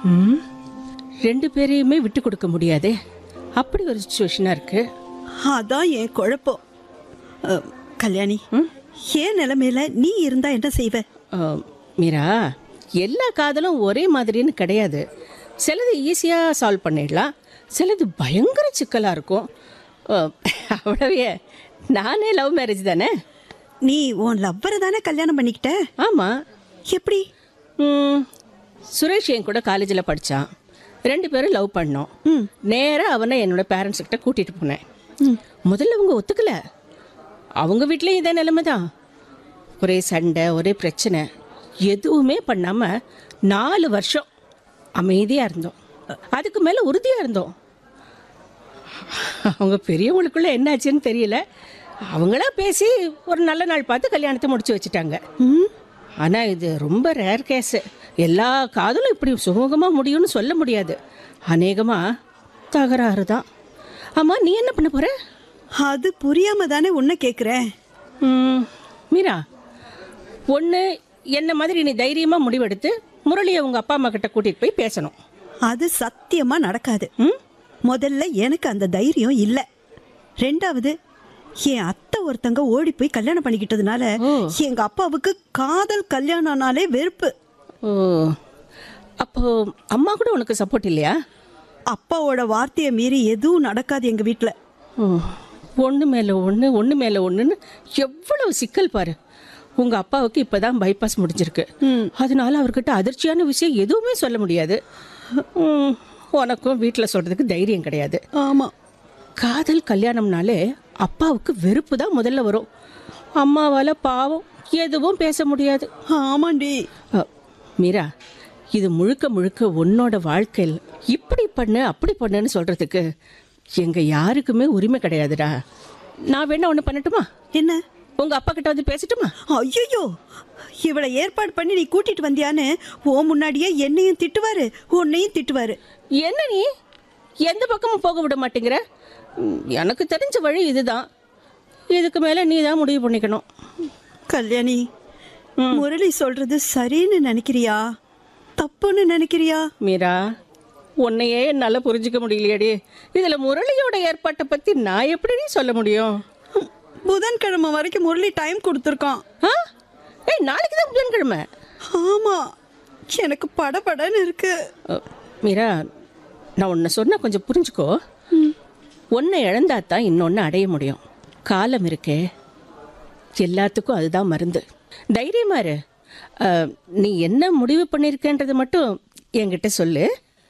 ம் ரெண்டு பேரையுமே விட்டு கொடுக்க முடியாதே அப்படி ஒரு சுச்சுவேஷனாக இருக்கு அதான் என் குழப்பம் அ, கல்யாணி ஏன் நிலைமையில நீ இருந்தா என்ன செய்வ அஹ், மீரா எல்லா காதலும் ஒரே மாதிரின்னு கிடையாது சிலது ஈஸியாக சால்வ் பண்ணிடலாம் சிலது பயங்கர சிக்கலாக இருக்கும் அஹ், அவ்வளவே நானே லவ் மேரேஜ் தானே நீ உன் லவ்வரை தானே கல்யாணம் பண்ணிக்கிட்ட ஆமாம் எப்படி சுரேஷ் என் கூட காலேஜில் படித்தான் ரெண்டு பேரும் லவ் பண்ணோம் நேராக அவனை என்னோட பேரண்ட்ஸ் கிட்ட கூட்டிகிட்டு போனேன் முதல்ல அவங்க ஒத்துக்கல அவங்க வீட்லேயும் இதே நிலைமை தான் ஒரே சண்டை ஒரே பிரச்சனை எதுவுமே பண்ணாமல் நாலு வருஷம் அமைதியாக இருந்தோம் அதுக்கு மேலே உறுதியாக இருந்தோம் அவங்க பெரியவங்களுக்குள்ள என்னாச்சுன்னு தெரியல அவங்களா பேசி ஒரு நல்ல நாள் பார்த்து கல்யாணத்தை முடிச்சு வச்சுட்டாங்க ஆனால் இது ரொம்ப ரேர் கேஸு எல்லா காதலும் இப்படி சுமூகமாக முடியும்னு சொல்ல முடியாது அநேகமாக தகராறு தான் ஆமாம் நீ என்ன பண்ண போகிற அது புரியாம தானே உன்னை கேக்குறேன் மீரா ஒன்று என்ன மாதிரி நீ தைரியமாக முடிவெடுத்து முரளியை உங்கள் அப்பா அம்மா கிட்ட கூட்டிகிட்டு போய் பேசணும் அது சத்தியமா நடக்காது முதல்ல எனக்கு அந்த தைரியம் இல்ல ரெண்டாவது என் அத்தை ஒருத்தங்க ஓடி போய் கல்யாணம் பண்ணிக்கிட்டதுனால எங்க அப்பாவுக்கு காதல் கல்யாணம்னாலே வெறுப்பு ஓ அப்போ அம்மா கூட உனக்கு சப்போர்ட் இல்லையா அப்பாவோட வார்த்தையை மீறி எதுவும் நடக்காது எங்க வீட்ல ஓ ஒன்று மேலே ஒன்று ஒன்று மேலே ஒன்றுன்னு எவ்வளவு சிக்கல் பாரு உங்கள் அப்பாவுக்கு இப்போ தான் பைபாஸ் முடிஞ்சிருக்கு அதனால அவர்கிட்ட அதிர்ச்சியான விஷயம் எதுவுமே சொல்ல முடியாது ம், உனக்கும் வீட்டில் சொல்கிறதுக்கு தைரியம் கிடையாது ஆமா காதல் கல்யாணம்னாலே அப்பாவுக்கு வெறுப்பு தான் முதல்ல வரும் அம்மாவால் பாவம் எதுவும் பேச முடியாது ஆமாண்டி அ, மீரா இது முழுக்க முழுக்க உன்னோட வாழ்க்கையில் இப்படி பண்ணு அப்படி பண்ணுன்னு சொல்றதுக்கு எங்க யாருக்குமே உரிமை கிடையாதுடா நான் வேணா ஒன்று பண்ணட்டுமா என்ன உங்க அப்பா கிட்ட வந்து பேசட்டுமா ஐயோ இவளை ஏற்பாடு பண்ணி நீ கூட்டிட்டு வந்தியான்னு ஓ முன்னாடியே என்னையும் திட்டுவாரு உன்னையும் திட்டுவாரு என்ன நீ எந்த பக்கமும் போக விட மாட்டேங்கிற ம், எனக்கு தெரிஞ்ச வழி இதுதான் இதுக்கு மேலே நீ தான் முடிவு பண்ணிக்கணும் கல்யாணி முரளி சொல்றது சரின்னு நினைக்கிறியா தப்புன்னு நினைக்கிறியா மீரா உன்னையே என்னால் புரிஞ்சுக்க முடியலையேடி இதில் முரளியோட ஏற்பாட்டை பற்றி நான் எப்படி நீ சொல்ல முடியும் புதன்கிழமை வரைக்கும் முரளி டைம் கொடுத்துருக்கான் ஆ ஏய் நாளைக்கு தான் புதன்கிழமை ஆமா எனக்கு படபடன்னு இருக்கு அ, மீரா நான் உன்னை சொன்ன கொஞ்சம் புரிஞ்சுக்கோ ஒன்றை இழந்தா தான் இன்னொன்று அடைய முடியும் காலம் இருக்கே எல்லாத்துக்கும் அதுதான் மருந்து தைரியமா இரு அ, நீ என்ன முடிவு பண்ணியிருக்கன்றது மட்டும் என்கிட்ட சொல்லு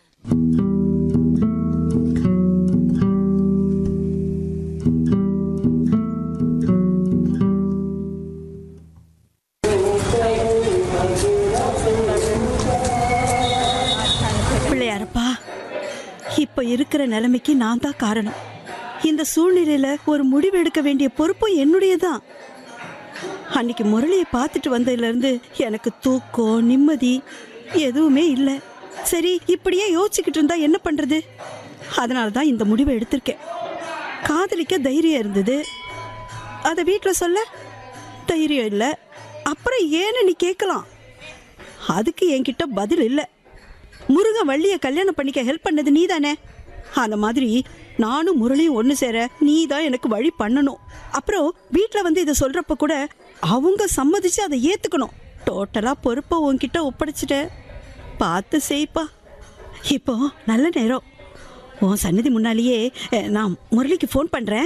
பிள்ளையாரப்பா இப்ப இருக்கிற நிலைமைக்கு நான் தான் காரணம் இந்த சூழ்நிலையில ஒரு முடிவு எடுக்க வேண்டிய பொறுப்பும் என்னுடையதான் அன்னைக்கு முரளியை பார்த்துட்டு வந்ததுல இருந்து எனக்கு தூக்கம் நிம்மதி எதுவுமே இல்லை சரி இப்படியே யோசிச்சுக்கிட்டு இருந்தா என்ன பண்றது அதனால தான் இந்த முடிவை எடுத்திருக்கேன் காதலிக்க தைரியம் இருந்தது அதை வீட்டில் சொல்ல தைரியம் இல்லை அப்புறம் ஏன்னு நீ கேட்கலாம் அதுக்கு என்கிட்ட பதில் இல்லை முருகன் வள்ளியை கல்யாணம் பண்ணிக்க ஹெல்ப் பண்ணது நீ தானே அந்த மாதிரி நானும் முரளியும் ஒன்று சேர நீ தான் எனக்கு வழி பண்ணணும் அப்புறம் வீட்டில் வந்து இதை சொல்கிறப்ப கூட அவங்க சம்மதிச்சு அதை ஏற்றுக்கணும் டோட்டலாக பொறுப்பை உன்கிட்ட ஒப்படைச்சிட்டேன் பார்த்து செய்ப்பா இப்போ நல்ல நேரம் உன் சன்னதி முன்னாலேயே அஹ், நான் முரளிக்கு ஃபோன் பண்ணுறேன்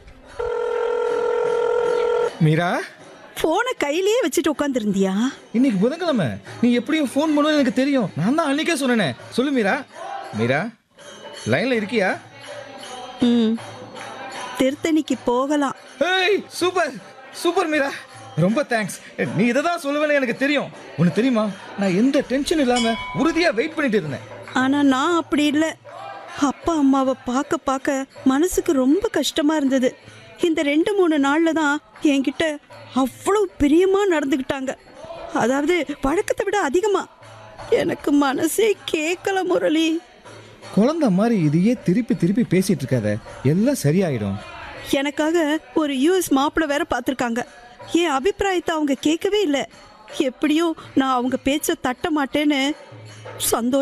மீரா ஃபோனை கையிலேயே வச்சுட்டு உட்காந்துருந்தியா இன்னைக்கு புதன்கிழமை நீ எப்படியும் ஃபோன் பண்ணுவேன்னு எனக்கு தெரியும் நான் தான் அன்னைக்கே சொன்னேனே சொல்லு மீரா மீரா லைன்ல இருக்கியா ம் திருத்தணிக்கு போகலாம் ஏய் சூப்பர் சூப்பர் மீரா ரொம்ப தேங்க்ஸ் நீ இதை தான் சொல்லுவேன்னு எனக்கு தெரியும் உனக்கு தெரியுமா நான் எந்த டென்ஷன் இல்லாம உறுதியா வெயிட் பண்ணிட்டு இருந்தேன் ஆனா நான் அப்படி இல்லை அப்பா அம்மாவை பார்க்க பார்க்க மனசுக்கு ரொம்ப கஷ்டமா இருந்தது இந்த ரெண்டு மூணு நாள்ல தான் என்கிட்ட அவ்வளோ பிரியமா நடந்துக்கிட்டாங்க அதாவது வழக்கத்தை விட அதிகமா எனக்கு மனசே கேட்கல முரளி குழந்தை மாதிரி இதையே திருப்பி திருப்பி பேசிட்டு இருக்காத எல்லாம் சரியாயிடும் எனக்காக ஒரு யூஎஸ் மாப்பிள்ளை வேற பார்த்துருக்காங்க என் அபிப்பிராயத்தை அவங்க கேட்கவே இல்லை எப்படியும் நான் அவங்க பேச்சை தட்ட மாட்டேன்னு சந்தோஷம்